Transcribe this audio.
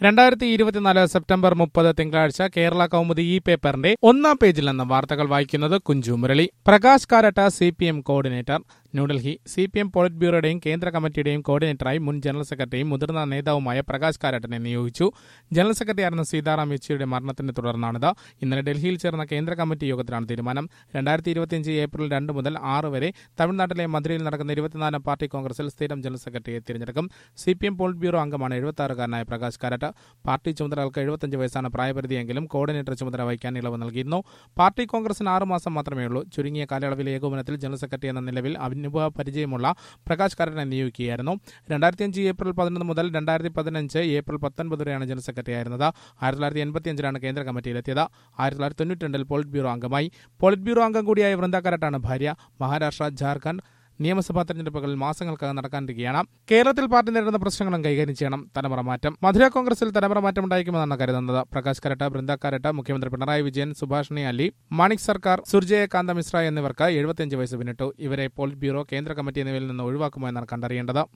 രണ്ടായിരത്തി ഇരുപത്തിനാല് സെപ്റ്റംബർ മുപ്പത് തിങ്കളാഴ്ച കേരള കൗമുദി ഈ പേപ്പറിന്റെ ഒന്നാം പേജിൽ നിന്ന് വാർത്തകൾ വായിക്കുന്നത് Kunju Murali Prakash Karat C P M coordinator New Delhi C P M polit ബ്യൂറോയുടെയും കേന്ദ്ര കമ്മിറ്റിയുടെയും കോർഡിനേറ്ററായി മുൻ ജനറൽ സെക്രട്ടറിയും മുതിർന്ന നേതാവുമായ പ്രകാശ് കാരട്ടനെ നിയോഗിച്ചു ജനറൽ സെക്രട്ടറിയായിരുന്ന സീതാറാം യെച്ചൂരിയുടെ മരണത്തെ തുടർന്നാണിത് ഇന്നലെ ഡൽഹിയിൽ ചേർന്ന കേന്ദ്ര കമ്മിറ്റി യോഗത്തിലാണ് തീരുമാനം രണ്ടായിരത്തി ഇരുപത്തിയഞ്ച് ഏപ്രിൽ രണ്ട് മുതൽ ആറ് വരെ തമിഴ്നാട്ടിലെ മധുരയിൽ നടക്കുന്ന ഇരുപത്തിനാലാം പാർട്ടി കോൺഗ്രസിൽ സ്ഥിരം ജനറൽ സെക്രട്ടറിയെ തിരഞ്ഞെടുക്കും C P M polit bureau അംഗമാണ് എഴുപത്തി ആറുകാരനായ പ്രകാശ് കാരട്ട് പാർട്ടി ചുമതലകൾക്ക് എഴുപത്തഞ്ച് വയസ്സാണ് പ്രായപരിധിയെങ്കിലും കോർഡിനേറ്റർ ചുമതല വഹിക്കാൻ ഇളവ് നൽകിയിരുന്നു പാർട്ടി കോൺഗ്രസിന് ആറ് മാസം മാത്രമേ ഉള്ളൂ ചുരുങ്ങിയ കാലയളവിലെ ഏകോപനത്തിൽ ജനറൽ സെക്രട്ടറി എന്ന നിലവിൽ അനുഭവ പരിചയമുള്ള പ്രകാശ് കാരനെ നിയോഗിക്കുകയായിരുന്നു രണ്ടായിരത്തി അഞ്ച് ഏപ്രിൽ പതിനൊന്ന് മുതൽ രണ്ടായിരത്തി പതിനഞ്ച് ഏപ്രിൽ പത്തൊൻപത് വരെയാണ് ജനറൽ സെക്രട്ടറി ആയിരുന്നത് ആയിരത്തി തൊള്ളായിരത്തി എൺപത്തിയഞ്ചിലാണ് കേന്ദ്ര കമ്മിറ്റിയിലെത്തിയത് ആയിരത്തി തൊള്ളായിരത്തി തൊണ്ണൂറ്റി രണ്ടിൽ പോളിറ്റ് ബ്യൂറോ അംഗമായി പോളിറ്റ് ബ്യൂറോ അംഗം കൂടിയായ വൃന്ദ കാരട്ടാണ് ഭാര്യ മഹാരാഷ്ട്ര ജാർഖണ്ഡ് നിയമസഭാ തെരഞ്ഞെടുപ്പുകൾ മാസങ്ങൾക്കകം നടക്കാനിരിക്കുകയാണ് കേരളത്തിൽ പാർട്ടി നേരിടുന്ന പ്രശ്നങ്ങളും കൈകാര്യം ചെയ്യണം തലമുറ മാറ്റം മധുര കോൺഗ്രസിൽ തലമുറ മാറ്റം ഉണ്ടായിരിക്കുമെന്നാണ് കരുതുന്നത് പ്രകാശ് കരട്ട് ബൃന്ദ കാരട്ട് മുഖ്യമന്ത്രി പിണറായി വിജയൻ സുഭാഷിണി അലി മാണിക് സർക്കാർ സുർജയകാന്ത മിശ്ര എന്നിവർക്ക് എഴുപത്തിയഞ്ച് വയസ്സ് പിന്നിട്ടു ഇവരെ പോളിറ്റ് ബ്യൂറോ കേന്ദ്ര കമ്മിറ്റി എന്നിവയിൽ നിന്ന് ഒഴിവാക്കുമോ എന്നാണ് കണ്ടറിയേണ്ടത്